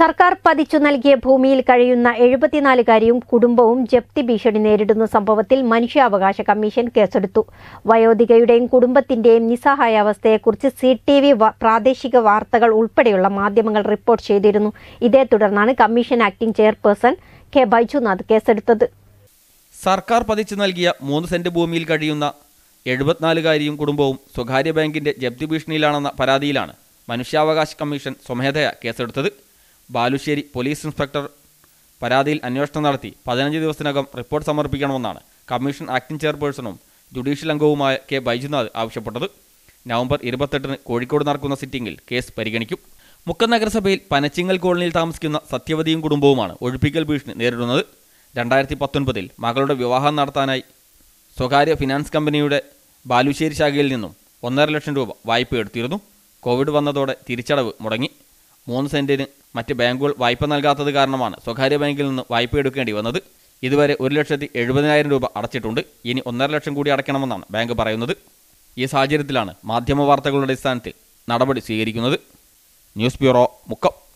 സർക്കാർ പതിച്ചു നൽകിയ ഭൂമിയിൽ കഴിയുന്ന എഴുപത്തിനാലുകാരിയും കുടുംബവും ജപ്തി ഭീഷണി നേരിടുന്ന സംഭവത്തിൽ മനുഷ്യാവകാശ കമ്മീഷൻ കേസെടുത്തു വയോധികയുടെയും കുടുംബത്തിന്റെയും നിസ്സഹായാവസ്ഥയെക്കുറിച്ച് സി ടി വി പ്രാദേശിക വാർത്തകൾ ഉൾപ്പെടെയുള്ള മാധ്യമങ്ങൾ റിപ്പോർട്ട് ചെയ്തിരുന്നു ഇതേ തുടർന്നാണ് commission acting chairperson K Baijunath കേസെടുത്തത് സർക്കാർ പതിച്ചു നൽകിയ മൂന്ന് സെന്റ് ഭൂമിയിൽ കഴിയുന്ന എഴുപത്തിനാലുകാരിയും കുടുംബവും സ്വകാര്യ ബാങ്കിന്റെ ജപ്തി ഭീഷണിയിലാണെന്ന പരാതിയിലാണ് മനുഷ്യാവകാശ കമ്മീഷൻ സ്വമേധയാ കേസെടുത്തത് ബാലുശ്ശേരി പോലീസ് ഇൻസ്പെക്ടർ പരാതിയിൽ അന്വേഷണം നടത്തി പതിനഞ്ച് ദിവസത്തിനകം റിപ്പോർട്ട് സമർപ്പിക്കണമെന്നാണ് കമ്മീഷൻ ആക്ടിംഗ് ചെയർപേഴ്സണും ജുഡീഷ്യൽ അംഗവുമായ കെ ബൈജുനാഥ് ആവശ്യപ്പെട്ടത് നവംബർ ഇരുപത്തെട്ടിന് കോഴിക്കോട് നടക്കുന്ന സിറ്റിംഗിൽ കേസ് പരിഗണിക്കും മുക്കം നഗരസഭയിൽ പനച്ചിങ്ങൽ കോളനിയിൽ താമസിക്കുന്ന സത്യവതിയും കുടുംബവുമാണ് ഒഴിപ്പിക്കൽ ഭീഷണി നേരിടുന്നത് രണ്ടായിരത്തി പത്തൊൻപതിൽ മകളുടെ വിവാഹം നടത്താനായി സ്വകാര്യ ഫിനാൻസ് കമ്പനിയുടെ ബാലുശ്ശേരി ശാഖയിൽ നിന്നും ഒന്നര ലക്ഷം രൂപ വായ്പ എടുത്തിരുന്നു കോവിഡ് വന്നതോടെ തിരിച്ചടവ് മുടങ്ങി മൂന്ന് സെന്റിന് മറ്റ് ബാങ്കുകൾ വായ്പ നൽകാത്തത് കാരണമാണ് സ്വകാര്യ ബാങ്കിൽ നിന്ന് വായ്പ എടുക്കേണ്ടി വന്നത് ഇതുവരെ ഒരു ലക്ഷത്തി എഴുപതിനായിരം രൂപ അടച്ചിട്ടുണ്ട് ഇനി ഒന്നര ലക്ഷം കൂടി അടയ്ക്കണമെന്നാണ് ബാങ്ക് പറയുന്നത് ഈ സാഹചര്യത്തിലാണ് മാധ്യമ വാർത്തകളുടെ അടിസ്ഥാനത്തിൽ നടപടി സ്വീകരിക്കുന്നത് ന്യൂസ് ബ്യൂറോ മുക്കം